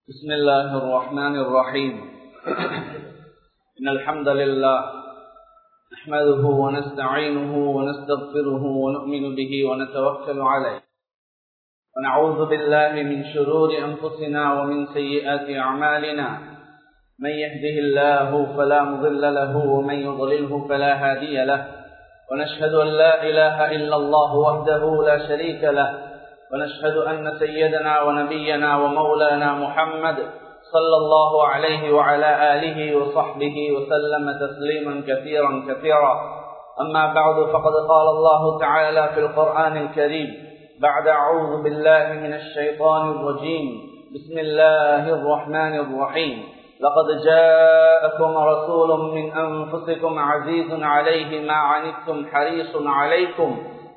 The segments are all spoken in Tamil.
بسم الله الرحمن الرحيم إن الحمد لله نحمده ونستعينه ونستغفره ونؤمن به ونتوكل عليه ونعوذ بالله من شرور أنفسنا ومن سيئات أعمالنا من يهده الله فلا مضل له ومن يضلله فلا هادي له ونشهد أن لا إله إلا الله وحده لا شريك له ونشهد أن سيدنا ونبينا ومولانا محمد صلى الله عليه وعلى آله وصحبه وسلم تسليما كثيرا كثيرا أما بعد فقد قال الله تعالى في القرآن الكريم بعد أعوذ بالله من الشيطان الرجيم بسم الله الرحمن الرحيم لقد جاءكم رسول من أنفسكم عزيز عليه ما عنتم حريص عليكم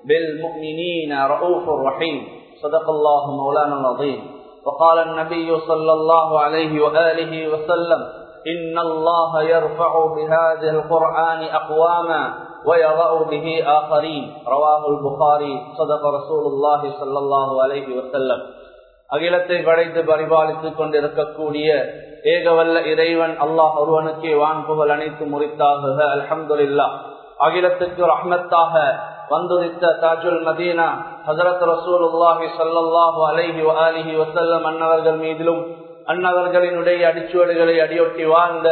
بالمؤمنين رؤوف رحيم صدق الله مولانا العظيم وقال النبي صلى الله عليه وآله وسلم إن الله يرفع بهذا القرآن أقواما ويضع به آخرين رواه البخاري صدق رسول الله صلى الله عليه وسلم அகிலத்தை படைத்து பரிபாலித்துக் கொண்டிருக்கக்கூடிய ஏகவல்ல இறைவன் அல்லாஹ் ஒருவனுக்கே வான்புகள் அனைத்து முறித்தாகுக அல்ஹம்துல்லா அகிலத்துக்கு ரஹ்மத்தாக வந்துரித்த தாஜுல் மதீனா ஹசரத் ரசூலுல்லாஹி சல்லாஹூ அலைஹி அலிஹி வசல்லம் அன்னவர்கள் மீதிலும் அன்னவர்களினுடைய அடிச்சுவடுகளை அடியொட்டி வாழ்ந்த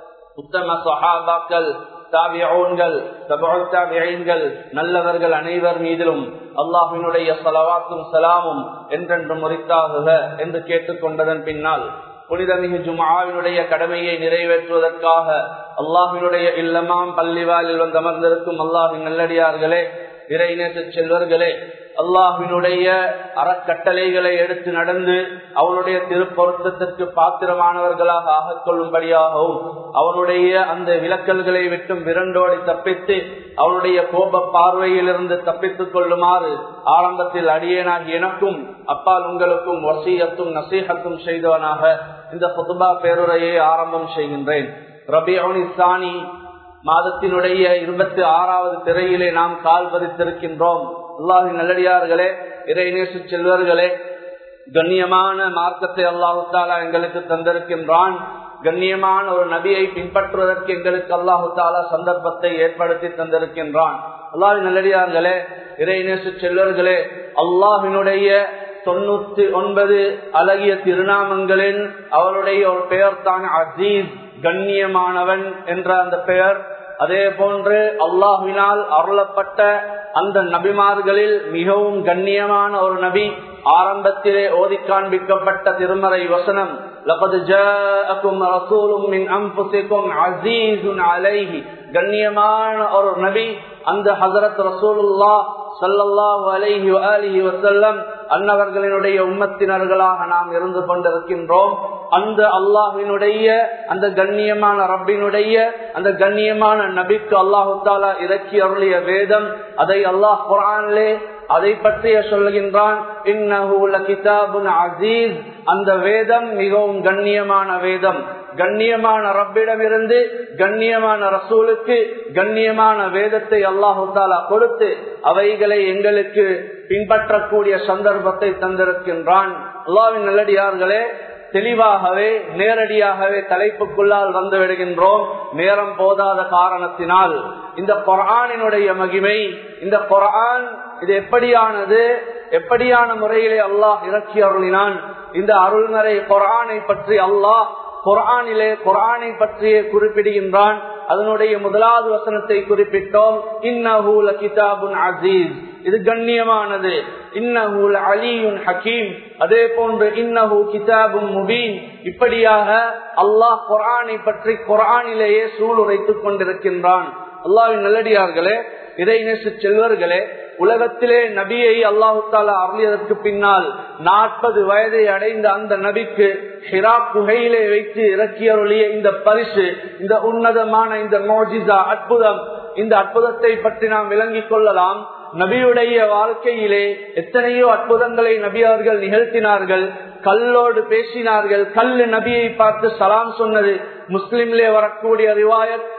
உத்தம சஹாபாக்கள் தாபியங்கள் தாபியங்கள் நல்லவர்கள் அனைவர் மீதிலும் அல்லாஹினுடைய சலவாக்கும் சலாமும் என்றென்று முறித்தாகுக என்று கேட்டுக்கொண்டதன் பின்னால் புனிதமிகு ஜுமாவினுடைய கடமையை நிறைவேற்றுவதற்காக அல்லாஹினுடைய இல்லமாம் பள்ளிவாலில் வந்து அமர்ந்திருக்கும் அல்லாஹின் நல்லடியார்களே இறைநேச செல்வர்களே அல்லாஹினுடைய அறக்கட்டளைகளை எடுத்து நடந்து அவனுடைய திருப்பொருத்தத்திற்கு பாத்திரமானவர்களாக ஆகக் கொள்ளும்படியாகவும் அவனுடைய அந்த விலக்கல்களை விட்டும் விரண்டோடி தப்பித்து அவனுடைய கோப பார்வையிலிருந்து தப்பித்துக் கொள்ளுமாறு ஆரம்பத்தில் அடியேனாகி எனக்கும் அப்பால் உங்களுக்கும் வசியத்தும் நசீகத்தும் செய்தவனாக இந்த புதுபா பேருரையை ஆரம்பம் செய்கின்றேன் ரபியோனி சாணி மாதத்தினுடைய இருபத்தி ஆறாவது திரையிலே நாம் கால் பதித்திருக்கின்றோம் அல்லாஹி நல்லடியார்களே இறைநேச செல்வர்களே கண்ணியமான மார்க்கத்தை அல்லாஹு தாலா எங்களுக்கு தந்திருக்கின்றான் கண்ணியமான ஒரு நபியை பின்பற்றுவதற்கு எங்களுக்கு அல்லாஹு தாலா சந்தர்ப்பத்தை ஏற்படுத்தி தந்திருக்கின்றான் அல்லாஹி நல்லடியார்களே இறைநேச செல்வர்களே அல்லாஹினுடைய தொண்ணூத்தி ஒன்பது அழகிய திருநாமங்களின் அவருடைய ஒரு பெயர் தான் அசீஸ் கண்ணியமானவன் என்ற அந்த பெயர் அதே போன்று அல்லாஹினால் அருளப்பட்ட அந்த நபிமார்களில் மிகவும் கண்ணியமான ஒரு நபி ஆரம்பத்திலே ஓதி காண்பிக்கப்பட்ட திருமறை வசனம் கண்ணியமான ஒரு நபி அந்த ஹசரத் ரசூலுல்லா சல்லல்லாஹு அலைஹி அலிஹி வசல்லம் அன்னவர்களினுடைய உம்மத்தினர்களாக நாம் இருந்து கொண்டிருக்கின்றோம் அந்த அல்லாஹினுடைய அந்த கண்ணியமான ரப்பினுடைய அந்த கண்ணியமான நபிக்கு அல்லாஹு தாலா இறக்கி அருளிய வேதம் அதை அல்லாஹ் குரான்லே அதை பற்றிய சொல்லுகின்றான் அசீஸ் அந்த வேதம் மிகவும் கண்ணியமான வேதம் கண்ணியமான ரப்பிடமிருந்து கண்ணியமான ரசூலுக்கு கண்ணியமான வேதத்தை அல்லாஹு தாலா கொடுத்து அவைகளை எங்களுக்கு பின்பற்றக்கூடிய சந்தர்ப்பத்தை தந்திருக்கின்றான் அல்லாவின் நல்லடியார்களே தெளிவாகவே நேரடியாகவே தலைப்புக்குள்ளால் வந்து விடுகின்றோம் நேரம் போதாத காரணத்தினால் இந்த குரானினுடைய மகிமை இந்த குரான் இது எப்படியானது எப்படியான முறையிலே அல்லாஹ் இறக்கி அருளினான் இந்த அருள்மறை குரானை பற்றி அல்லாஹ் குரானிலே குரானை பற்றியே குறிப்பிடுகின்றான் அதனுடைய முதலாவது வசனத்தை குறிப்பிட்டோம் இன்னஹூல கிதாபுன் அசீஸ் இது கண்ணியமானது இன்னஹூல் அலியுன் ஹக்கீம் அதே போன்று இன்னஹூ கிதாபும் முபீன் இப்படியாக அல்லாஹ் குரானை பற்றி குரானிலேயே சூளுரைத்துக் கொண்டிருக்கின்றான் அல்லாவின் நல்லடியார்களே இறைநேச செல்வர்களே உலகத்திலே நபியை அல்லாஹு தாலா அருளியதற்கு பின்னால் நாற்பது வயதை அடைந்த அந்த நபிக்கு ஹிரா குகையிலே வைத்து இறக்கியருளிய இந்த பரிசு இந்த உன்னதமான இந்த மோஜிசா அற்புதம் இந்த அற்புதத்தை பற்றி நாம் விளங்கிக் கொள்ளலாம் நபியுடைய வாழ்க்கையிலே எத்தனையோ அற்புதங்களை நபி அவர்கள் நிகழ்த்தினார்கள் கல்லோடு பேசினார்கள் கல்லு நபியை பார்த்து சலாம் சொன்னது முஸ்லிம்லே வரக்கூடிய ரிவாயத்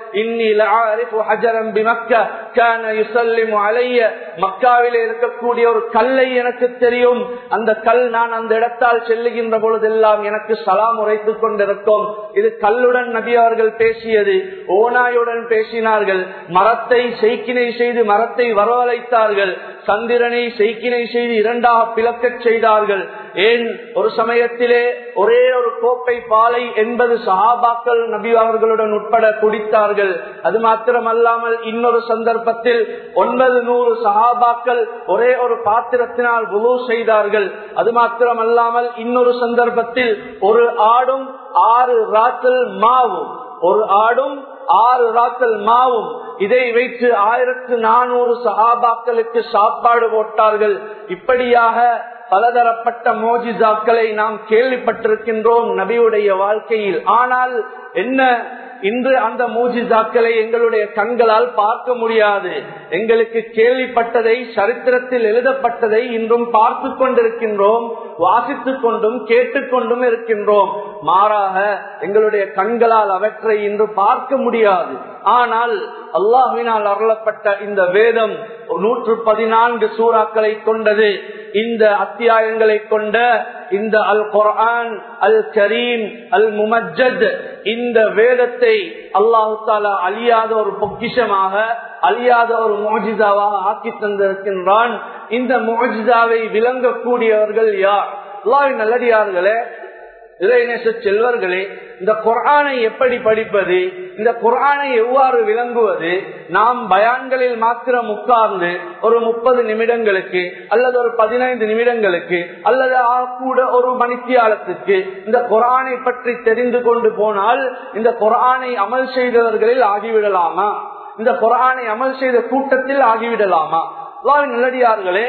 இன்னி லஅரிஃபு ஹஜரன் பிமக்கா கான யுஸல்லிமு அலைய மக்காவிலே இருக்கக்கூடிய ஒரு கல்லை எனக்கு தெரியும் அந்த கல் நான் அந்த இடத்தால் செல்லுகின்ற பொழுதெல்லாம் எனக்கு சலாம் உரைத்துக் கொண்டிருக்கும் இது கல்லுடன் நபி அவர்கள் பேசியது ஓனாயுடன் பேசினார்கள் மரத்தை செய்கினை செய்து மரத்தை வரவழைத்தார்கள் சந்திரனை செய்கினை செய்து இரண்டாக பிளக்கச் செய்தார்கள் ஏன் ஒரு சமயத்திலே ஒரே ஒரு கோப்பை பாலை எண்பது சஹாபாக்கள் நபி அவர்களுடன் உட்பட குடித்தார்கள் அது மாத்திரமல்லாமல் இன்னொரு சந்தர்ப்பத்தில் ஒன்பது நூறு சஹாபாக்கள் ஒரே ஒரு பாத்திரத்தினால் குழு செய்தார்கள் அது மாத்திரமல்லாமல் இன்னொரு சந்தர்ப்பத்தில் ஒரு ஆடும் ஆறு ராத்தல் மாவும் ஒரு ஆடும் ஆறு ராத்தல் மாவும் இதை வைத்து ஆயிரத்து நானூறு சஹாபாக்களுக்கு சாப்பாடு போட்டார்கள் இப்படியாக பலதரப்பட்ட மோஜிசாக்களை நாம் கேள்விப்பட்டிருக்கின்றோம் நபியுடைய வாழ்க்கையில் ஆனால் என்ன இன்று அந்த மூஜிசாக்களை எங்களுடைய கண்களால் பார்க்க முடியாது எங்களுக்கு கேள்விப்பட்டதை சரித்திரத்தில் எழுதப்பட்டதை இன்றும் பார்த்து கொண்டிருக்கின்றோம் வாசித்துக் கொண்டும் கேட்டுக்கொண்டும் இருக்கின்றோம் மாறாக எங்களுடைய கண்களால் அவற்றை இன்று பார்க்க முடியாது ஆனால் அல்லாஹினால் அருளப்பட்ட இந்த வேதம் நூற்று பதினான்கு சூறாக்களை கொண்டது இந்த அத்தியாயங்களை கொண்ட இந்த அல் குர்ஆன் அல் கரீம் அல் முமஜத் இந்த வேதத்தை அல்லாஹு தாலா அழியாத ஒரு பொக்கிஷமாக அழியாத ஒரு மோஜிதாவாக ஆக்கி தந்திருக்கின்றான் இந்த மோஜிதாவை விளங்கக்கூடியவர்கள் யார் அல்லாஹின் நல்லடியார்களே இறைநேச செல்வர்களே இந்த குரானை எப்படி படிப்பது இந்த குரானை எவ்வாறு விளங்குவது நாம் பயான்களில் மாத்திரம் உட்கார்ந்து ஒரு முப்பது நிமிடங்களுக்கு அல்லது ஒரு பதினைந்து நிமிடங்களுக்கு அல்லது கூட ஒரு மணித்தியாலத்துக்கு இந்த குரானை பற்றி தெரிந்து கொண்டு போனால் இந்த குரானை அமல் செய்தவர்களில் ஆகிவிடலாமா இந்த குரானை அமல் செய்த கூட்டத்தில் ஆகிவிடலாமா நல்லடியார்களே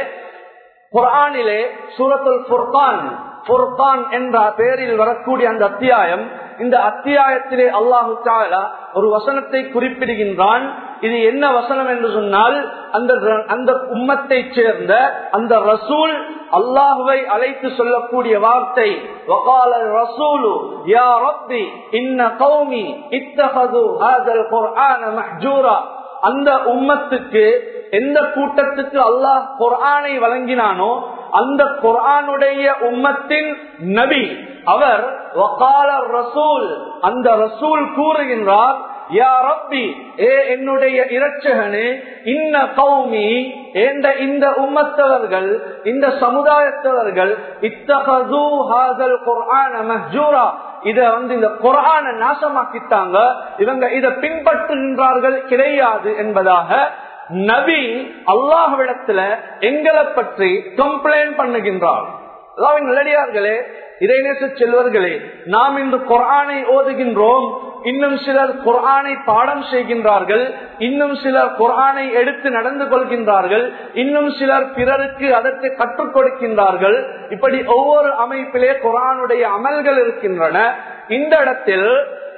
குரானிலே சூரத்துல் புர்கான் புர்கான் என்ற பெயரில் வரக்கூடிய அந்த அத்தியாயம் இந்த அத்தியாயத்திலே அல்லாஹு தாலா ஒரு வசனத்தை குறிப்பிடுகின்றான் இது என்ன வசனம் என்று சொன்னால் அந்த அந்த உம்மத்தை சேர்ந்த அந்த ரசூல் அல்லாஹுவை அழைத்து சொல்லக்கூடிய வார்த்தை وقال الرسول يا ربي ان قومي اتخذوا هذا القران محجورا அந்த உம்மத்துக்கு எந்த கூட்டத்துக்கு அல்லாஹ் குர்ஆனை வழங்கினானோ அந்த குர்ஆனுடைய உம்மத்தின் நபி அவர் வகால ரசூல் அந்த ரசூல் கூறுகின்றார் யா ரப்பி ஏ என்னுடைய இரட்சகனே இன்ன கௌமி என்ற இந்த உம்மத்தவர்கள் இந்த சமுதாயத்தவர்கள் இத்தகது ஹாதல் குர்ஆன மஹ்ஜூரா இத வந்து இந்த குரான நாசமாக்கிட்டாங்க இவங்க இதை பின்பற்றுகின்றார்கள் கிடையாது என்பதாக நபி அல்லாஹ்விடத்துல எங்களை பற்றி கம்ப்ளைண்ட் பண்ணுகின்றார் நல்லடியார்களே இறைநேச செல்வர்களே நாம் இன்று குரானை ஓதுகின்றோம் இன்னும் சிலர் குரானை பாடம் செய்கின்றார்கள் இன்னும் சிலர் குரானை எடுத்து நடந்து கொள்கின்றார்கள் இன்னும் சிலர் பிறருக்கு அதற்கு கற்றுக் கொடுக்கின்றார்கள் இப்படி ஒவ்வொரு அமைப்பிலே குரானுடைய அமல்கள் இருக்கின்றன இந்த இடத்தில்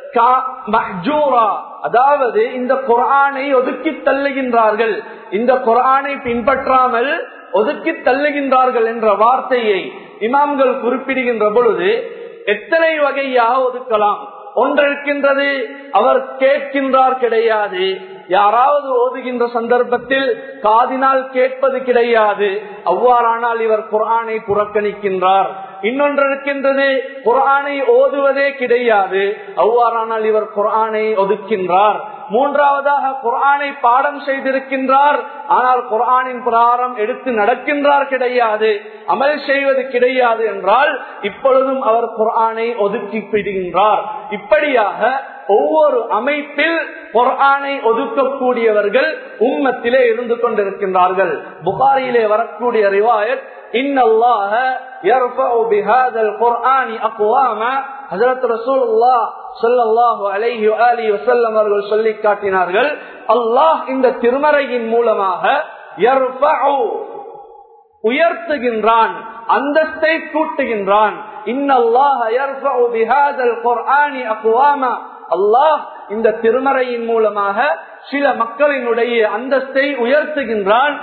அதாவது இந்த குரானை ஒதுக்கி தள்ளுகின்றார்கள் இந்த குரானை பின்பற்றாமல் ஒதுக்கி தள்ளுகின்றார்கள் என்ற வார்த்தையை இமாம்கள் குறிப்பிடுகின்ற பொழுது எத்தனை வகையாக ஒதுக்கலாம் ஒன்றிருக்கின்றது அவர் கேட்கின்றார் கிடையாது யாராவது ஓதுகின்ற சந்தர்ப்பத்தில் காதினால் கேட்பது கிடையாது அவ்வாறானால் இவர் குரானை புறக்கணிக்கின்றார் இன்னொன்று இருக்கின்றது குரானை ஓதுவதே கிடையாது அவ்வாறானால் இவர் குரானை ஒதுக்கின்றார் மூன்றாவதாக குரானை பாடம் செய்திருக்கின்றார் ஆனால் குரானின் பிரகாரம் எடுத்து நடக்கின்றார் கிடையாது அமல் செய்வது கிடையாது என்றால் இப்பொழுதும் அவர் குரானை ஒதுக்கி விடுகின்றார் இப்படியாக ஒவ்வொரு அமைப்பில் குரானை ஒதுக்கக்கூடியவர்கள் உம்மத்திலே இருந்து கொண்டிருக்கின்றார்கள் புகாரியிலே வரக்கூடிய ரிவாயத் இன்னல்லாக يرفع بهذا القرآن أقواما حضرت رسول الله صلى الله عليه وآله وسلم அவர்கள் சொல்லி காட்டினார்கள் அல்லாஹ் இந்த திருமறையின் மூலமாக உயர்த்துகின்றான் அந்தஸ்தை கூட்டுகின்றான் அல்லாஹ் இந்த திருமறையின் மூலமாக சில மக்களினுடைய அந்தஸ்தை உயர்த்துகின்றான்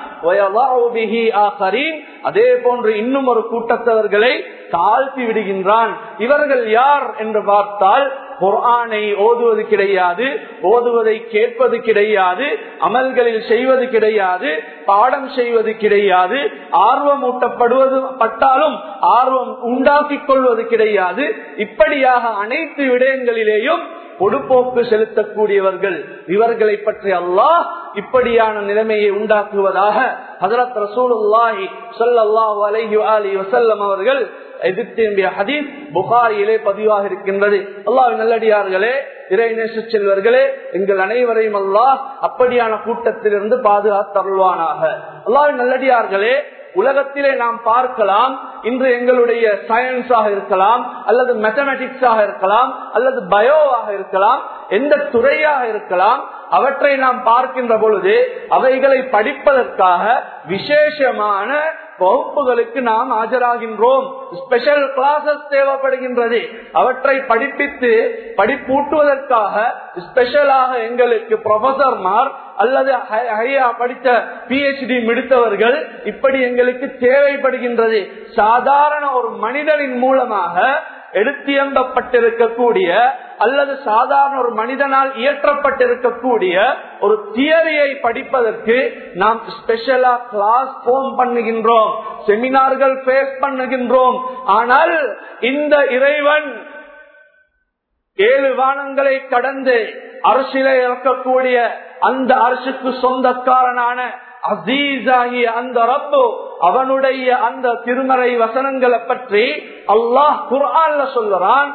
அதே போன்று இன்னும் ஒரு கூட்டத்தவர்களை தாழ்த்தி விடுகின்றான் இவர்கள் யார் என்று பார்த்தால் குர்ஆனை ஓதுவது கிடையாது ஓதுவதை கேட்பது கிடையாது அமல்களில் செய்வது கிடையாது பாடம் செய்வது கிடையாது ஆர்வம் ஊட்டப்படுவது பட்டாலும் ஆர்வம் உண்டாக்கிக் கொள்வது கிடையாது இப்படியாக அனைத்து விடயங்களிலேயும் பொடுப்போக்கு செலுத்தக்கூடியவர்கள் இவர்களை பற்றி அல்லாஹ் இப்படியான நிலைமையை உண்டாக்குவதாக ஹசரத் ரசூலுல்லாஹி ஸல்லல்லாஹு அலைஹி வஆலிஹி வஸல்லம் அவர்கள் எதிர்த்திய ஹதீஸ் புகாரியிலே பதிவாக இருக்கின்றது அல்லாஹ்வின் நல்லடியார்களே இறைநேச செல்வர்களே எங்கள் அனைவரையும் அல்லாஹ் அப்படியான கூட்டத்திலிருந்து பாதுகாத்தருள்வானாக அல்லாஹ்வின் நல்லடியார்களே உலகத்திலே நாம் பார்க்கலாம் இன்று எங்களுடைய சயின்ஸாக இருக்கலாம் அல்லது மேத்தமெட்டிக்ஸாக இருக்கலாம் அல்லது பயோவாக இருக்கலாம் எந்த துறையாக இருக்கலாம் அவற்றை நாம் பார்க்கின்ற பொழுது அவைகளை படிப்பதற்காக விசேஷமான வகுப்புகளுக்கு நாம் ஆஜராகின்றோம் ஸ்பெஷல் கிளாஸஸ் தேவைப்படுகின்றது அவற்றை படிப்பித்து படிப்பூட்டுவதற்காக ஸ்பெஷலாக எங்களுக்கு ப்ரொஃபசர்மார் அல்லது படித்த பிஹெச்டி முடித்தவர்கள் இப்படி எங்களுக்கு தேவைப்படுகின்றது சாதாரண ஒரு மனிதனின் மூலமாக எடுத்தியம்பப்பட்டிருக்கக்கூடிய அல்லது சாதாரண ஒரு மனிதனால் இயற்றப்பட்டிருக்கக்கூடிய ஒரு தியரியை படிப்பதற்கு நாம் ஸ்பெஷலா கிளாஸ் போம் பண்ணுகின்றோம் செமினார்கள் பேஸ் பண்ணுகின்றோம் ஆனால் இந்த இறைவன் ஏழு வானங்களை கடந்து அரசியலை இறக்கக்கூடிய அந்த அரசுக்கு சொந்தக்காரனான அசீஸாகிய அந்த ரப்பு அவனுடைய அந்த திருமறை வசனங்களை பற்றி அல்லாஹ் குர்ஆன்ல சொல்லுறான்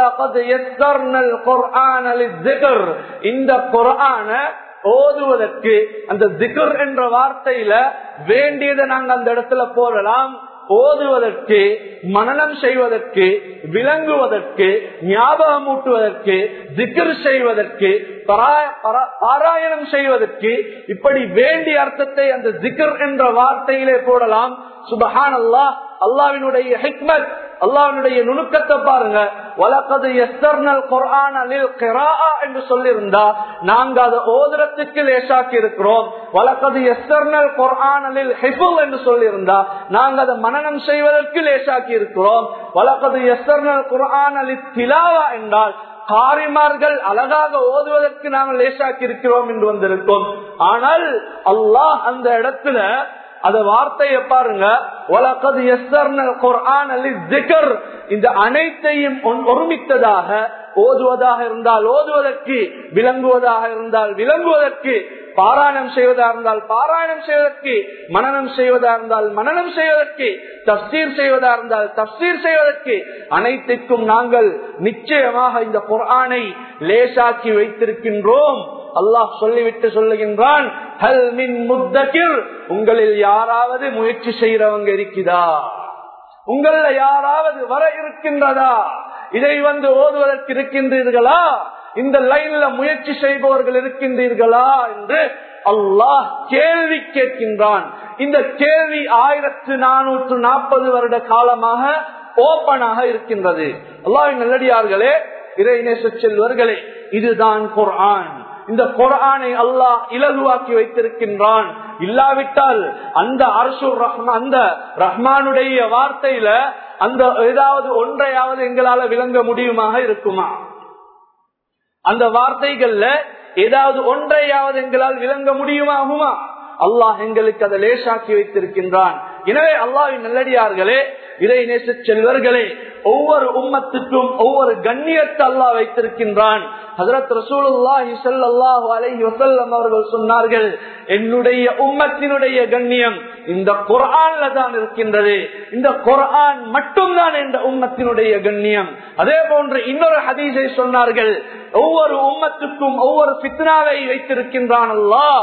இந்த குர்ஆன ஓதுவதற்கு அந்த திகர் என்ற வார்த்தையில வேண்டியதை நாங்க அந்த இடத்துல போடலாம் ஓதுவதற்கு மனநம் செய்வதற்கு விளங்குவதற்கு ஞாபகமூட்டுவதற்கு திக்ர் செய்வதற்கு பாராயணம் செய்வதற்கு இப்படி வேண்டிய அர்த்தத்தை அந்த திக்ர் என்ற வார்த்தையிலே போடலாம் சுபஹான் அல்லாஹ் அல்லாவினுடைய ஹிக்மத் அல்லாவினுடைய நுணுக்கத்தை பாருங்க வழக்கது எஸ்தர்னல் குரான் என்று சொல்லியிருந்தா நாங்க அதை ஓதுறதுக்கு லேசாக்கி இருக்கிறோம் வழக்கது எஸ்தர்னல் குரான் என்று சொல்லியிருந்தா நாங்க அதை மனநம் செய்வதற்கு லேசாக்கி இருக்கிறோம் வழக்கது எஸ்தர்னல் குரான் அலி திலாவா என்றால் காரிமார்கள் அழகாக ஓதுவதற்கு நாங்கள் லேசாக்கி இருக்கிறோம் என்று வந்திருக்கோம் ஆனால் அல்லாஹ் அந்த இடத்துல அத வார்த்தையை பாருங்க உலகது எஸ்தர்னல் குர்ஆன் அலி ஜிகர் இந்த அனைத்தையும் ஒருமித்ததாக ஓதுவதாக இருந்தால் ஓதுவதற்கு விளங்குவதாக இருந்தால் விளங்குவதற்கு பாராயணம் செய்வதாக இருந்தால் பாராயணம் செய்வதற்கு மனநம் செய்வதாக இருந்தால் மனநம் செய்வதற்கு தப்சீர் செய்வதாக இருந்தால் தப்சீர் செய்வதற்கு அனைத்துக்கும் நாங்கள் நிச்சயமாக இந்த குர்ஆனை லேசாக்கி வைத்திருக்கின்றோம் அல்லாஹ் சொல்லிவிட்டு சொல்லுகின்றான் உங்களில் யாராவது முயற்சி செய்யறவங்க இருக்குதா உங்கள யாராவது வர இருக்கின்றதா இதை வந்து ஓதுவதற்கு இருக்கின்றீர்களா இந்த லைன்ல முயற்சி செய்பவர்கள் இருக்கின்றீர்களா என்று அல்லாஹ் கேள்வி கேட்கின்றான் இந்த கேள்வி ஆயிரத்து நானூற்று நாற்பது வருட காலமாக ஓப்பனாக இருக்கின்றது அல்லாஹின் நல்லடியார்களே இறைநேச செல்வர்களே இதுதான் குர்ஆன் இந்த குரானை அல்லாஹ் இலகுவாக்கி வைத்திருக்கின்றான் இல்லாவிட்டால் அந்த அரசுர் ரஹ்மா அந்த ரஹ்மானுடைய வார்த்தையில அந்த ஏதாவது ஒன்றையாவது எங்களால விளங்க முடியுமாக இருக்குமா அந்த வார்த்தைகள்ல ஏதாவது ஒன்றையாவது எங்களால் விளங்க முடியுமாகுமா அல்லாஹ் எங்களுக்கு அதை லேசாக்கி வைத்திருக்கின்றான் எனவே அல்லாவின் நல்லடியார்களே இதை நேச செல்வர்களே ஒவ்வொரு உம்மத்துக்கும் ஒவ்வொரு கண்ணியத்தை அல்லாஹ் வைத்திருக்கின்றான் ஹசரத் ரசூலுல்லாஹி ஸல்லல்லாஹு அலைஹி வஸல்லம் அவர்கள் சொன்னார்கள் என்னுடைய உம்மத்தினுடைய கண்ணியம் இந்த குர்ஆன்ல தான் இருக்கின்றது இந்த குர்ஆன் மட்டும்தான் என்ற உம்மத்தினுடைய கண்ணியம் அதே போன்று இன்னொரு ஹதீஸை சொன்னார்கள் ஒவ்வொரு உம்மத்துக்கும் ஒவ்வொரு பித்னாவை வைத்திருக்கின்றான் அல்லாஹ்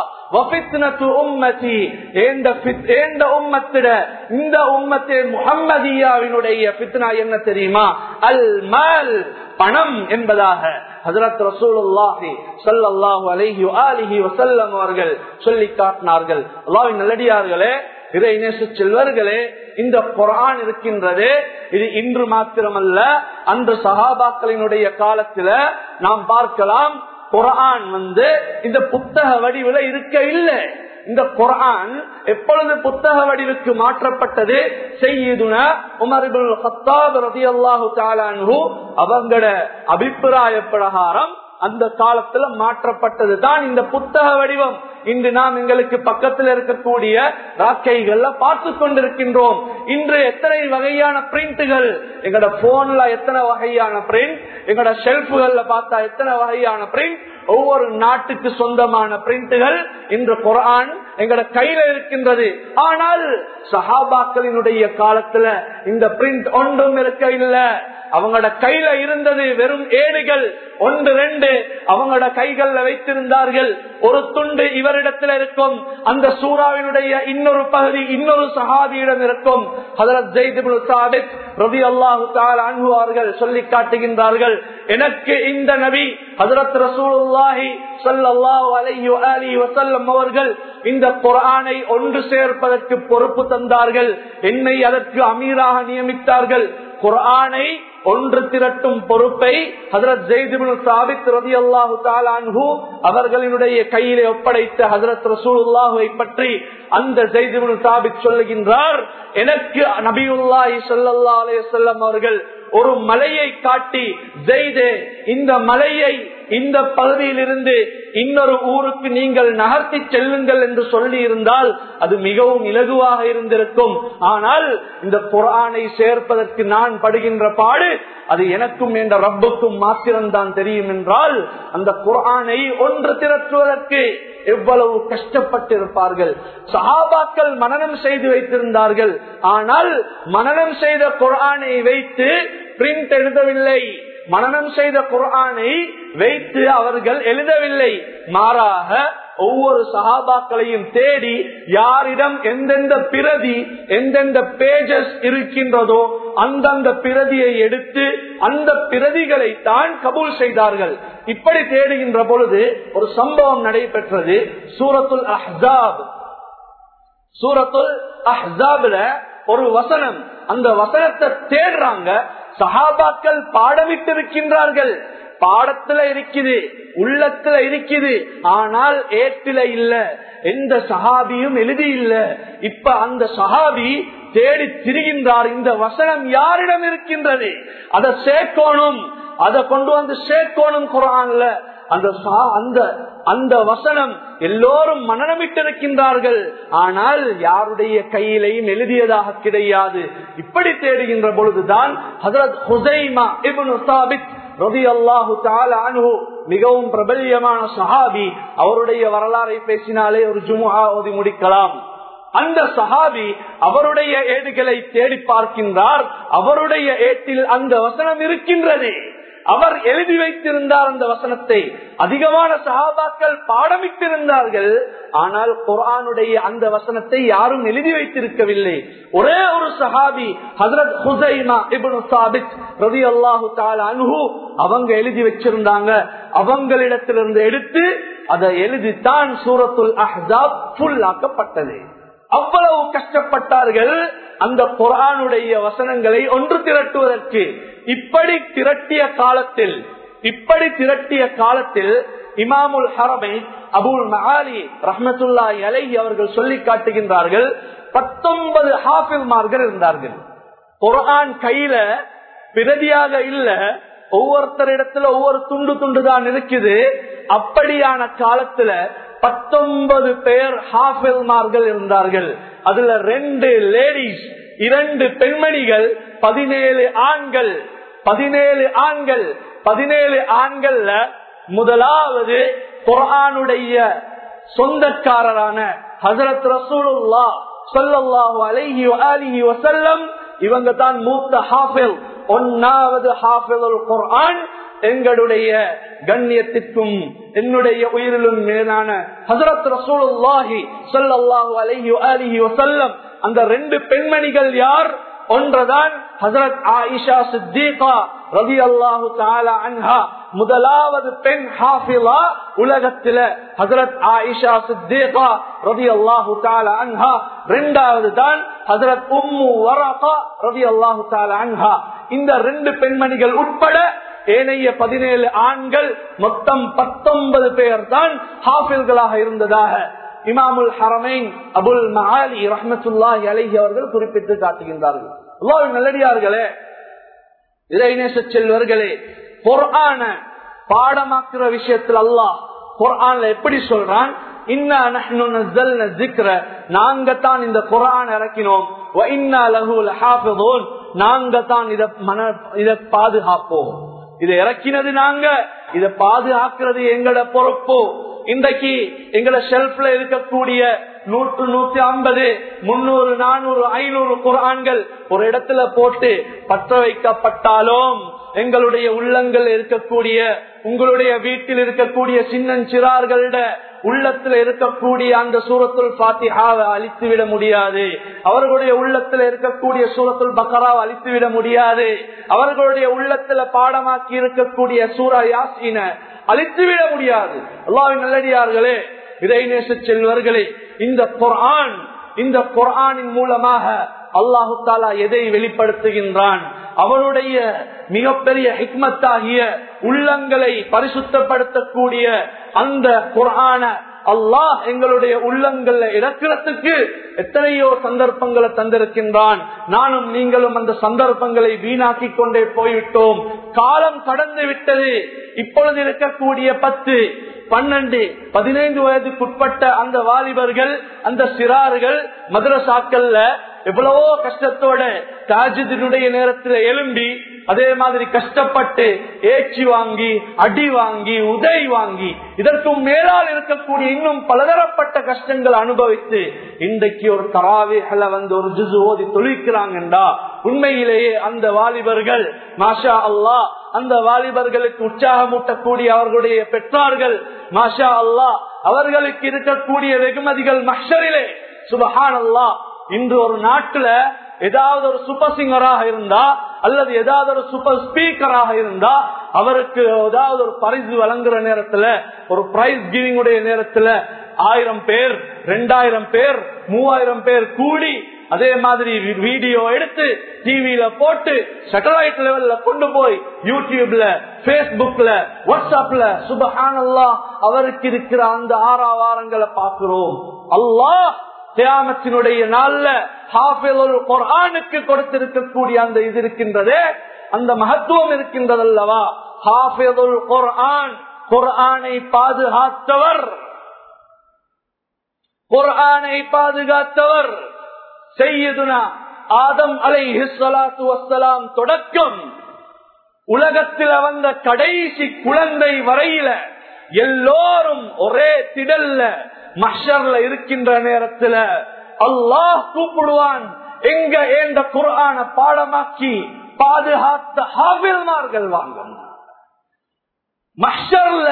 இந்த உம்மத்தே முகம்மதியாவினுடைய பித்னா என்ன தெரியுமா அல் மல் பணம் என்பதாக ஹசரத் ரசூலுல்லாஹி ஸல்லல்லாஹு அலைஹி ஆலிஹி வஸல்லம் அவர்கள் சொல்லி காட்டினார்கள் அல்லாஹ்வின் நல்லடியார்களே இறை நேச செல்வர்களே இந்த குரான் இருக்கின்றது இது இன்று மாத்திரமல்ல அன்று சஹாபாக்களினுடைய காலத்துல நாம் பார்க்கலாம் குரான் வந்து இந்த புத்தக வடிவுல இருக்க இல்லை இந்த குரான் எப்பொழுது புத்தக வடிவுக்கு மாற்றப்பட்டது செய்யுதுன உமர்புல் ஹத்தாப் ரதியல்லாஹு தாலான்ஹு அவங்களோட அபிப்பிராய பிரகாரம் அந்த காலத்துல மாற்றப்பட்டது தான் இந்த புத்தக வடிவம் இன்று நாம் எங்களுக்கு பக்கத்தில் இருக்கக்கூடிய ராக்கைகள்ல பார்த்து கொண்டிருக்கின்றோம் இன்று எத்தனை வகையான பிரிண்டுகள் எங்களோட போன்ல எத்தனை வகையான பிரிண்ட் எங்களோட ஷெல்ஃபுகள்ல பார்த்தா எத்தனை வகையான பிரிண்ட் ஒவ்வொரு நாட்டுக்கு சொந்தமான பிரிண்டுகள் இன்று குரான் எங்களோட கையில இருக்கின்றது ஆனால் சஹாபாக்களினுடைய காலத்துல இந்த பிரிண்ட் ஒன்றும் இருக்க இல்லை அவங்களோட கையில இருந்தது வெறும் ஏடுகள் ஒன்று ரெண்டு அவங்களோட கைகள்ல வைத்திருந்தார்கள் ஒரு துண்டு இவரிடத்தில் இருக்கும் அந்த சூறாவினுடைய இன்னொரு பகுதி இன்னொரு சஹாபியிடம் இருக்கும் ரவி அல்லாஹு அன்புவார்கள் சொல்லி காட்டுகின்றார்கள் எனக்கு இந்த நபி ஹசரத் ரசூலுல்லாஹி சல்லாஹூ அலைஹி அலி வசல்லம் அவர்கள் இந்த குரானை ஒன்று சேர்ப்பதற்கு பொறுப்பு தந்தார்கள் என்னை அதற்கு அமீராக நியமித்தார்கள் குரானை ஒன்று திரட்டும் பொறுப்பை ஹசரத் ஜெய்திபுல் சாபித் ரதி அல்லாஹு தாலான்ஹு அவர்களினுடைய கையிலே ஒப்படைத்த ஹசரத் ரசூலுல்லாஹுவை பற்றி அந்த ஜெய்திபுல் சாபித் சொல்லுகின்றார் எனக்கு நபியுல்லாஹி சல்லா அலையம் அவர்கள் ஒரு மலையை காட்டி ஜெய்தே இந்த மலையை இந்த பகுதியில் இருந்து இன்னொரு ஊருக்கு நீங்கள் நகர்த்தி செல்லுங்கள் என்று சொல்லி இருந்தால் அது மிகவும் இலகுவாக இருந்திருக்கும் ஆனால் இந்த குரானை சேர்ப்பதற்கு நான் படுகின்ற பாடு அது எனக்கும் என்ற ரப்புக்கும் மாத்திரம்தான் தெரியும் என்றால் அந்த குரானை ஒன்று திரட்டுவதற்கு எவ்வளவு கஷ்டப்பட்டிருப்பார்கள் சஹாபாக்கள் மனநம் செய்து வைத்திருந்தார்கள் ஆனால் மனநம் செய்த குரானை வைத்து பிரிண்ட் எழுதவில்லை மனநம் செய்த குரானை வைத்து அவர்கள் எழுதவில்லை மாறாக ஒவ்வொரு சகாபாக்களையும் தேடி யாரிடம் எந்தெந்த பிரதி எந்தெந்த பேஜஸ் இருக்கின்றதோ அந்தந்த பிரதியை எடுத்து அந்த பிரதிகளை தான் கபூல் செய்தார்கள் இப்படி தேடுகின்ற பொழுது ஒரு சம்பவம் நடைபெற்றது சூரத்துல் அஹ்சாப் சூரத்துல் அஹ்சாப்ல ஒரு வசனம் அந்த வசனத்தை தேடுறாங்க சஹாபாக்கள் பாடமிட்டிருக்கின்றார்கள் பாடத்துல இருக்குது உள்ளத்துல இருக்குது ஆனால் ஏற்றில இல்ல எந்த சஹாபியும் எழுதி இல்ல இப்ப அந்த சஹாபி தேடி திரிகின்றார் இந்த வசனம் யாரிடம் இருக்கின்றது அதை சேர்க்கணும் அதை கொண்டு வந்து சேர்க்கணும் குரான்ல அந்த அந்த அந்த வசனம் எல்லோரும் மனநமிட்டிருக்கின்றார்கள் ஆனால் யாருடைய கையிலையும் எழுதியதாக கிடையாது இப்படி தேடுகின்ற பொழுதுதான் ஹசரத் ஹுசைமா இப்னு சாபித் ரதி அல்லாஹு அனுகு மிகவும் பிரபல்யமான சஹாபி அவருடைய வரலாறை பேசினாலே ஒரு ஜுமுஹா ஓதி முடிக்கலாம் அந்த சஹாபி அவருடைய ஏடுகளை தேடி பார்க்கின்றார் அவருடைய ஏட்டில் அந்த வசனம் இருக்கின்றது அவர் எழுதி வைத்திருந்தார் அந்த வசனத்தை அதிகமான சஹாபாக்கள் பாடமிட்டிருந்தார்கள் ஆனால் குரானுடைய அந்த வசனத்தை யாரும் எழுதி வைத்திருக்கவில்லை ஒரே ஒரு சஹாபி ஹசரத் ஹுசைனா இபுன் சாபித் ரவி அல்லாஹு அனுகு அவங்க எழுதி வச்சிருந்தாங்க அவங்களிடத்திலிருந்து எடுத்து அதை எழுதித்தான் சூரத்துல் அஹாப் ஃபுல் ஆக்கப்பட்டது அவ்வளவு கஷ்டப்பட்டார்கள் அந்த குரானுடைய வசனங்களை ஒன்று திரட்டுவதற்கு இப்படி திரட்டிய காலத்தில் இப்படி திரட்டிய காலத்தில் இமாமுல் ஹரமை அபுல் மஹாலி ரஹமத்துல்லா அலை அவர்கள் சொல்லி காட்டுகின்றார்கள் பத்தொன்பது ஹாஃபில்மார்கள் இருந்தார்கள் குரான் கையில பிரதியாக இல்ல ஒவ்வொருத்தரிடத்துல ஒவ்வொரு துண்டு துண்டு தான் இருக்குது அப்படியான காலத்துல பத்தொன்பது பேர் ஹாஃபில்மார்கள் இருந்தார்கள் அதுல ரெண்டு லேடிஸ் இரண்டு பெண்மணிகள் பதினேழு ஆண்கள் பதினேழு ஆண்கள் பதினேழு ஆண்கள்ல முதலாவது குரானுடைய சொந்தக்காரரான ஹசரத் ரசூலுல்லா சொல்லல்லாஹு அலைஹி அலிஹி வசல்லம் இவங்க தான் மூத்த ஹாஃபில் ஒன்னாவது ஹாஃபில் குர்ஆன் எங்களுடைய கண்ணியத்திற்கும் என்னுடைய உயிரிலும் மேலான ஹசரத் ரசூலுல்லாஹி சொல்லல்லாஹு அலைஹி அலிஹி வசல்லம் அந்த ரெண்டு பெண்மணிகள் யார் ஒன்றதான் ஹசரத் ஆயிஷா சித்திகா ரவி அல்லாஹு அன்ஹா முதலாவது பெண் ஹாஃபிலா உலகத்தில ஹசரத் ஆயிஷா சித்திகா ரவி அல்லாஹு அன்ஹா இரண்டாவது தான் ஹசரத் உம்மு வரகா ரவி அல்லாஹு அன்ஹா இந்த ரெண்டு பெண்மணிகள் உட்பட ஏனைய பதினேழு ஆண்கள் மொத்தம் பத்தொன்பது பேர் தான் ஹாஃபில்களாக இருந்ததாக இமாமுல் ஹரமைன் அபுல் மஹாலி ரஹமத்துல்லாஹி அலைஹி அவர்கள் குறிப்பிட்டு காட்டுகின்றார்கள் அல்லாஹ்வின் நல்லடியார்களே இறைநேச செல்வர்களே குர்ஆன பாடமாக்குற விஷயத்தில் அல்லாஹ் குர்ஆன்ல எப்படி சொல்றான் இன்னா நஹ்னு நஸ்ஸல்ன ذிக்ர நாங்க தான் இந்த குர்ஆன் இறக்கினோம் வ இன்னா லஹு லஹாஃபிதூன் நாங்க தான் இத மன இத பாதுகாப்போம் இதை இறக்கினது நாங்க இதை பாதுகாக்கிறது எங்கட பொறுப்பு இன்றைக்கு எங்கட ஷெல்ஃப்ல இருக்கக்கூடிய நூற்று நூத்தி ஐம்பது முன்னூறு நானூறு ஐநூறு குரான்கள் ஒரு இடத்துல போட்டு பற்ற வைக்கப்பட்டாலும் எங்களுடைய உள்ளங்கள் இருக்கக்கூடிய உங்களுடைய வீட்டில் இருக்கக்கூடிய சின்னஞ்சிறார்கள உள்ளத்துல இருக்கக்கூடிய அந்த சூரத்துல் பாத்திஹாவை அழித்து விட முடியாது அவர்களுடைய உள்ளத்துல இருக்கக்கூடிய சூரத்துல் பக்கராவை அழித்து விட முடியாது அவர்களுடைய உள்ளத்துல பாடமாக்கி இருக்கக்கூடிய சூரா யாசின அழித்து விட முடியாது அல்லாவின் நல்லடியார்களே இறைநேச செல்வர்களே இந்த குர்ஆன் இந்த குர்ஆனின் மூலமாக அல்லாஹு தாலா எதை வெளிப்படுத்துகின்றான் அவனுடைய மிகப்பெரிய ஹிக்மத்தாகிய உள்ளங்களை பரிசுத்தப்படுத்தக்கூடிய அந்த குர்ஆன அல்லாஹ் எங்களுடைய உள்ளங்கள்ல இறக்கிறதுக்கு எத்தனையோ சந்தர்ப்பங்களை தந்திருக்கின்றான் நானும் நீங்களும் அந்த சந்தர்ப்பங்களை வீணாக்கி கொண்டே போய்விட்டோம் காலம் கடந்து விட்டது இப்பொழுது இருக்கக்கூடிய பத்து பன்னெண்டு பதினைந்து வயதுக்குட்பட்ட அந்த வாலிபர்கள் அந்த சிறார்கள் மதுரசாக்கள்ல எவ்வளவோ கஷ்டத்தோட தாஜிதினுடைய நேரத்தில் எழும்பி அதே மாதிரி கஷ்டப்பட்டு ஏச்சி வாங்கி அடி வாங்கி உதை வாங்கி இதற்கும் மேலால் இருக்கக்கூடிய இன்னும் பலதரப்பட்ட கஷ்டங்கள் அனுபவித்து இன்றைக்கு ஒரு தராவிகளை வந்து ஒரு ஜுசு ஓதி தொழிக்கிறாங்கண்டா உண்மையிலேயே அந்த வாலிபர்கள் மாஷா அல்லா அந்த வாலிபர்களுக்கு உற்சாகமூட்டக்கூடிய அவர்களுடைய பெற்றார்கள் மாஷா அல்லா அவர்களுக்கு இருக்கக்கூடிய வெகுமதிகள் மஷரிலே சுபஹான் அல்லா இன்று ஒரு நாட்டுல ஏதாவது ஒரு சூப்பர் சிங்கராக இருந்தா அல்லது ஏதாவது ஒரு சூப்பர் ஸ்பீக்கராக இருந்தா அவருக்கு ஏதாவது ஒரு பரிசு வழங்குற நேரத்துல ஒரு பிரைஸ் கிவிங் உடைய நேரத்துல ஆயிரம் பேர் ரெண்டாயிரம் பேர் மூவாயிரம் பேர் கூடி அதே மாதிரி வீடியோ எடுத்து டிவியில போட்டு சேட்டலைட் லெவல்ல கொண்டு போய் யூடியூப்ல பேஸ்புக்ல வாட்ஸ்அப்ல சுபஹானல்லா அவருக்கு இருக்கிற அந்த ஆறாவாரங்களை பார்க்கிறோம் அல்லாஹ் தியாமத்தினுடைய நாள்ல ஹாஃபில் குரானுக்கு கொடுத்திருக்கக்கூடிய அந்த இது இருக்கின்றதே அந்த மகத்துவம் இருக்கின்றதல்லவா ஹாஃபிதுல் குர்ஆன் குர்ஆனை பாதுகாத்தவர் குர்ஆனை பாதுகாத்தவர் செய்யதுனா ஆதம் அலை ஹிஸ்வலாத்து வசலாம் தொடக்கம் உலகத்தில் வந்த கடைசி குழந்தை வரையில எல்லோரும் ஒரே திடல்ல மஷர்ல இருக்கின்ற நேரத்துல அல்லாஹ் கூப்பிடுவான் எங்க ஏந்த குரான பாடமாக்கி பாதுகாத்த ஹாவில்மார்கள் வாங்க மஷர்ல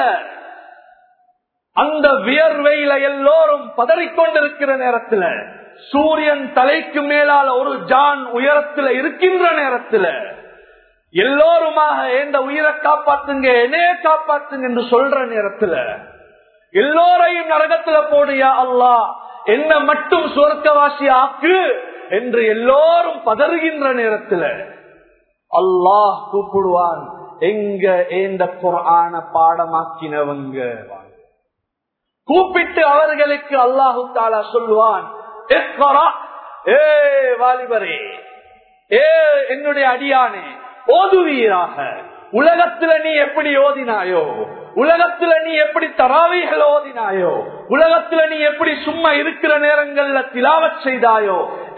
அந்த வியர்வையில எல்லோரும் பதறிக்கொண்டிருக்கிற நேரத்துல சூரியன் தலைக்கு மேலால ஒரு ஜான் உயரத்துல இருக்கின்ற நேரத்துல எல்லோருமாக எந்த உயிரை காப்பாத்துங்க என்னைய காப்பாத்துங்க என்று சொல்ற நேரத்துல எல்லோரையும் நரகத்துல போடுயா அல்லா என்ன மட்டும் சொர்க்கவாசி ஆக்கு என்று எல்லோரும் பதறுகின்ற நேரத்தில் அல்லாஹ் கூப்பிடுவான் எங்க ஏந்த குரான பாடமாக்கினவங்க கூப்பிட்டு அவர்களுக்கு அல்லாஹு தாலா சொல்லுவான் ஏ வாலிபரே ஏ என்னுடைய அடியானே ஓதுவீராக உலகத்துல நீ எப்படி ஓதினாயோ உலகத்துல நீ எப்படி தராவைகள் ஓதினாயோ உலகத்துல நீ எப்படி சும்மா இருக்கிற நேரங்கள்ல திலாவச் செய்தாயோ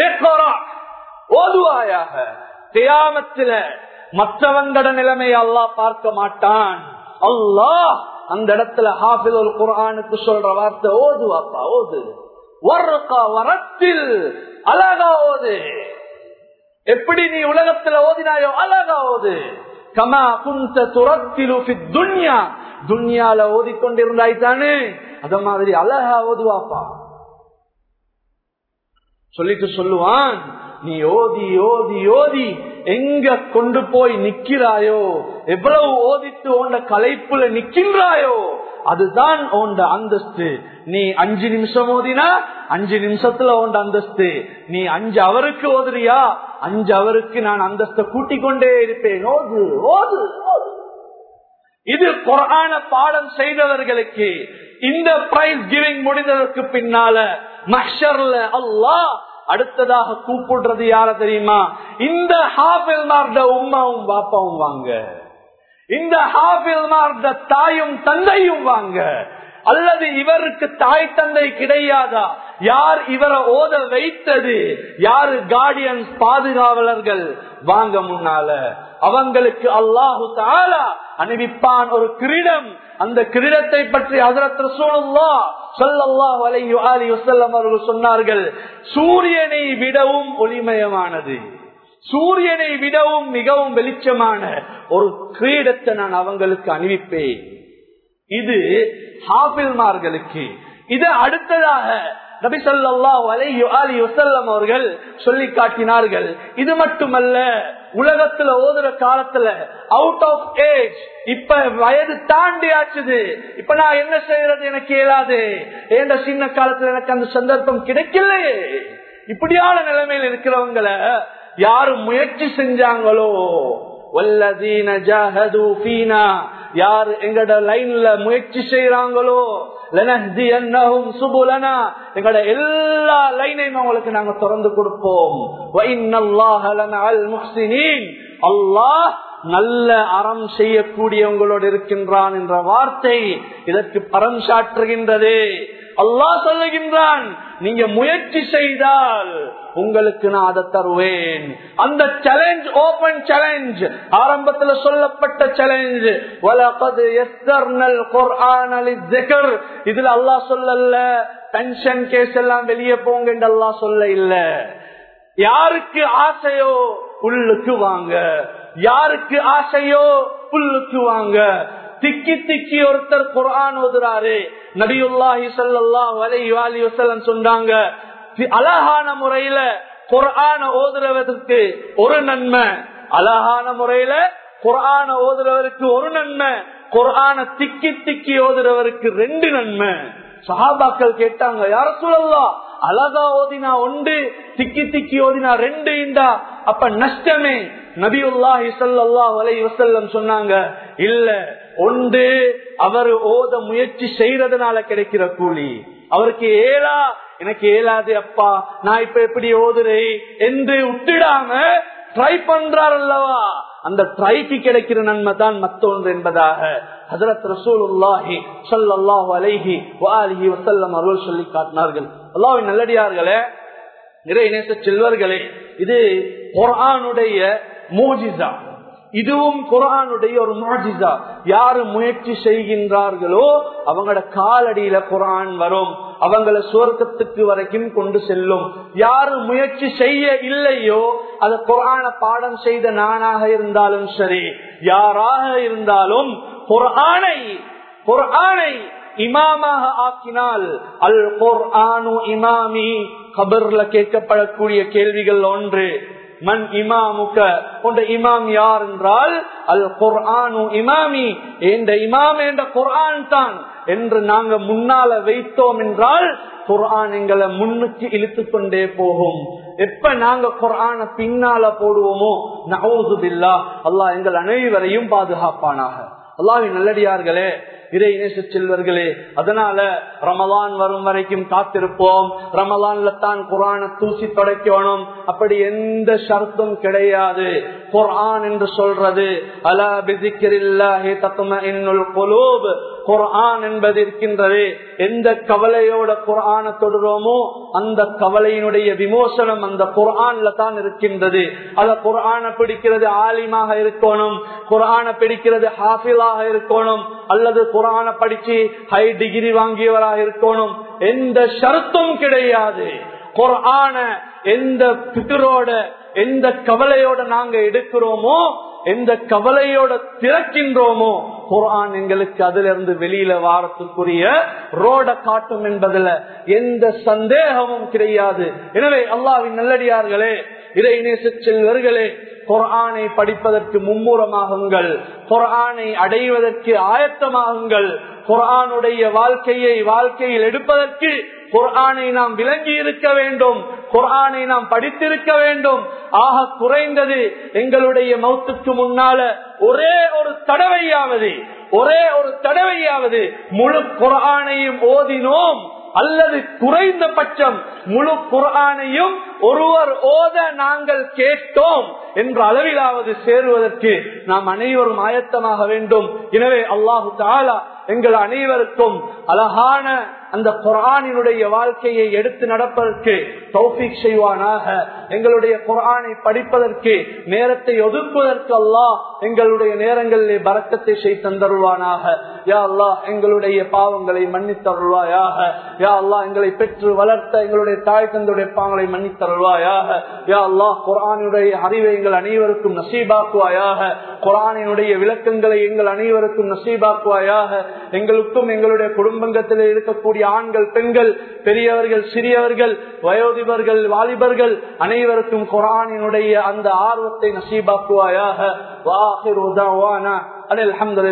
ஓதுவாயாக தியாமத்தில மற்றவங்கட நிலைமை அல்லாஹ் பார்க்க மாட்டான் அல்லாஹ் அந்த இடத்துல ஹாஃபில் ஒரு குரானுக்கு சொல்ற வார்த்தை ஓதுவாப்பா ஓது வரத்தில் அழகா ஓது எப்படி நீ உலகத்துல ஓதினாயோ அழகா ஓது கமா குந்த துரத்திலு துன்யா துன்யால ஓதிக்கொண்டிருந்தாய் தானே அத மாதிரி அழகா ஓதுவாப்பா சொல்லிட்டு சொல்லுவான் நீ ஓதி ஓதி ஓதி எங்க கொண்டு போய் நிக்கிறாயோ எவ்வளவு ஓதித்து உண்ட கலைப்புல நிக்கின்றாயோ அதுதான் உண்ட அந்தஸ்து நீ அஞ்சு நிமிஷம் ஓதினா அஞ்சு நிமிஷத்துல உண்ட அந்தஸ்து நீ அஞ்சு அவருக்கு ஓதுறியா அஞ்சு அவருக்கு நான் அந்தஸ்தை கூட்டிக் கொண்டே இருப்பேன் ஓது ஓது ஓது இது குரான பாடம் செய்தவர்களுக்கு இந்த பிரைஸ் கிவிங் முடிந்ததற்கு பின்னால மஷர்ல அல்லாஹ் அடுத்ததாக கூப்பிடுறது யார தெரியுமா இந்த ஹாஃபில்மார்ட உம்மாவும் பாப்பாவும் வாங்க இந்த ஹாஃபில்மார்ட தாயும் தந்தையும் வாங்க அல்லது இவருக்கு தாய் தந்தை கிடையாதா யார் இவரை ஓத வைத்தது யாரு கார்டியன்ஸ் பாதுகாவலர்கள் வாங்க முன்னால அவங்களுக்கு அல்லாஹு தாலா அணிவிப்பான் ஒரு கிரீடம் அந்த கிரீடத்தை பற்றி ஹசரத் ரசூலுல்லா ஸல்லல்லாஹு அலைஹி வஆலிஹி வஸல்லம் அவர்கள் சொன்னார்கள் சூரியனை விடவும் ஒளிமயமானது சூரியனை விடவும் மிகவும் வெளிச்சமான ஒரு கிரீடத்தை நான் அவங்களுக்கு அணிவிப்பேன் இது ஹாபில்மார்களுக்கு இது அடுத்ததாக நபி ஸல்லல்லாஹு அலைஹி வஆலிஹி வஸல்லம் அவர்கள் சொல்லி காட்டினார்கள் இது மட்டுமல்ல உலகத்துல ஓதுற காலத்துல அவுட் ஆஃப் ஏஜ் இப்ப வயது தாண்டி ஆச்சுது இப்ப நான் என்ன செய்யறது எனக்கு இயலாது ஏண்ட சின்ன காலத்துல எனக்கு அந்த சந்தர்ப்பம் கிடைக்கலையே இப்படியான நிலைமையில் இருக்கிறவங்களை யாரு முயற்சி செஞ்சாங்களோ வல்லதீன ஜாஹது ஃபீனா யார் எங்கட லைன்ல முயற்சி செய்யறாங்களோ லனஹ்தியன்னஹும் சுபுலனா எங்கட எல்லா லைனையும் அவங்களுக்கு நாங்க திறந்து கொடுப்போம் வஇன்னல்லாஹ லனஅல் முஹ்சினீன் அல்லாஹ் நல்ல அறம் செய்யக்கூடியவங்களோடு இருக்கின்றான் என்ற வார்த்தை இதற்கு பரம் சாற்றுகின்றது அல்லாஹ் சொல்லுகின்றான் நீங்க முயற்சி செய்தால் உங்களுக்கு நான் அதை தருவேன் அந்த சேலஞ்ச் ஓபன் சேலஞ்ச் ஆரம்பத்தில் சொல்லப்பட்ட சேலஞ்ச் இதுல அல்லாஹ் சொல்லல பென்ஷன் கேஸ் எல்லாம் வெளியே போங்க என்று அல்லாஹ் சொல்ல இல்ல யாருக்கு ஆசையோ உள்ளுக்கு வாங்க யாருக்கு ஆசையோ புல்லுக்கு வாங்க திக்கி திக்கி ஒருத்தர் குரான் ஓதுறாரு நபியுல்லாஹி சல்லாஹ் அலைஹி வஸல்லம் சொன்னாங்க அழகான முறையில குரான ஓதுறவதற்கு ஒரு நன்மை அழகான முறையில குரான ஓதுறவருக்கு ஒரு நன்மை குரான திக்கி திக்கி ஓதுறவருக்கு ரெண்டு நன்மை சஹாபாக்கள் கேட்டாங்க யார சொல்லலாம் அழகா ஓதினா ஒன்று திக்கி திக்கி ஓதினா ரெண்டு இண்டா அப்ப நஷ்டமே நபியுல்லாஹி சல்லாஹ் அலை வசல்லம் சொன்னாங்க இல்ல ஒன்று அவர் ஓத முயற்சி செய்யறதுனால கிடைக்கிற கூலி அவருக்கு ஏலா எனக்கு ஏலாது அப்பா நான் இப்ப எப்படி ஓதுறேன் என்று விட்டுடாம ட்ரை பண்றார் அல்லவா அந்த ட்ரைக்கு கிடைக்கிற நன்மை தான் மத்தொன்று என்பதாக ஹசரத் ரசூலுல்லாஹி ஸல்லல்லாஹு அலைஹி வஆலிஹி வஸல்லம் அவர்கள் சொல்லி காட்டினார்கள் அல்லாஹ்வின் நல்லடியார்களே நிறைய நேச செல்வர்களே இது குர்ஆனுடைய மூஜிசா இதுவும் குரானுடைய ஒரு மாஜிசா யாரு முயற்சி செய்கின்றார்களோ அவங்களோட காலடியில குரான் வரும் அவங்கள சுவர்க்கத்துக்கு வரைக்கும் கொண்டு செல்லும் யாரு முயற்சி செய்ய இல்லையோ அத குரான பாடம் செய்த நானாக இருந்தாலும் சரி யாராக இருந்தாலும் குரானை குரானை இமாமாக ஆக்கினால் அல் குர்ஆனு இமாமி கபர்ல கேட்கப்படக்கூடிய கேள்விகள் ஒன்று மண் இமாமுக உண்ட இமாம் யார் என்றால் அல் குர்ஆனு இமாமி என்ற இமாம் என்ற குர்ஆன் தான் என்று நாங்க முன்னால வைத்தோம் என்றால் குர்ஆன் எங்களை முன்னுக்கு இழுத்து கொண்டே போகும் எப்ப நாங்க குர்ஆன பின்னால போடுவோமோ நவுது பில்லா அல்லாஹ் எங்கள் அனைவரையும் பாதுகாப்பானாக அல்லாஹின் நல்லடியார்களே இறை இணைச செல்வர்களே அதனால ரமலான் வரும் வரைக்கும் காத்திருப்போம் ரமலான்ல தான் குரான தூசி தொடக்கணும் அப்படி எந்த ஷர்த்தும் கிடையாது குர்ஆன் என்று சொல்றது அலா பிசிக்கிரில்லாஹி தத்தும இன்னுல் குலூப் குர்ஆன் என்பது இருக்கின்றது எந்த கவலையோட குர்ஆன தொடுறோமோ அந்த கவலையினுடைய விமோசனம் அந்த குர்ஆன்ல தான் இருக்கின்றது அத குர்ஆன பிடிக்கிறது ஆலிமாக இருக்கணும் குர்ஆன பிடிக்கிறது ஹாஃபிலாக இருக்கணும் அல்லது குரான படிச்சு ஹை டிகிரி வாங்கியவராக இருக்கணும் எந்த ஷரத்தும் கிடையாது குரான எந்த பிதரோட எந்த கவலையோட நாங்க எடுக்கிறோமோ எந்த கவலையோட திறக்கின்றோமோ குரான் எங்களுக்கு அதுல இருந்து வெளியில வாரத்துக்குரிய ரோட காட்டும் என்பதுல எந்த சந்தேகமும் கிடையாது எனவே அல்லாவின் நல்லடியார்களே இறைநேச செல்வர்களே குரானை படிப்பதற்கு மும்முரமாகுங்கள் குரானை அடைவதற்கு ஆயத்தமாகுங்கள் குரானுடைய வாழ்க்கையை வாழ்க்கையில் எடுப்பதற்கு குரானை நாம் விளங்கி இருக்க வேண்டும் குரானை நாம் படித்திருக்க வேண்டும் ஆக குறைந்தது எங்களுடைய மௌத்துக்கு முன்னால ஒரே ஒரு தடவையாவது ஒரே ஒரு தடவையாவது முழு குரானையும் ஓதினோம் அல்லது குறைந்தபட்சம் முழு குரானையும் ஒருவர் ஓத நாங்கள் கேட்டோம் என்ற அளவிலாவது சேருவதற்கு நாம் அனைவரும் ஆயத்தமாக வேண்டும் எனவே அல்லாஹு தாலா எங்கள் அனைவருக்கும் அழகான அந்த குரானினுடைய வாழ்க்கையை எடுத்து நடப்பதற்கு தௌஃபிக் செய்வானாக எங்களுடைய குரானை படிப்பதற்கு நேரத்தை ஒதுக்குவதற்கு அல்லாஹ் எங்களுடைய நேரங்களிலே பறக்கத்தை செய் தந்தருவானாக யா அல்லாஹ் எங்களுடைய பாவங்களை மன்னித்தருள்வாயாக யா அல்லாஹ் எங்களை பெற்று வளர்த்த எங்களுடைய தாய் தந்தையுடைய பாவங்களை மன்னித்தருள்வாயாக யா அல்லாஹ் குரானுடைய அறிவை எங்கள் அனைவருக்கும் நசீபாக்குவாயாக குரானினுடைய விளக்கங்களை எங்கள் அனைவருக்கும் நசீபாக்குவாயாக எங்களுக்கும் எங்களுடைய குடும்பத்தில் இருக்கக்கூடிய ஆண்கள் பெண்கள் பெரியவர்கள் சிறியவர்கள் வயோதிபர்கள் வாலிபர்கள் அனைவருக்கும் குரானினுடைய அந்த ஆர்வத்தை நசீபாக்குவாயாக வாஹிர் உதாவானா அலி அலமது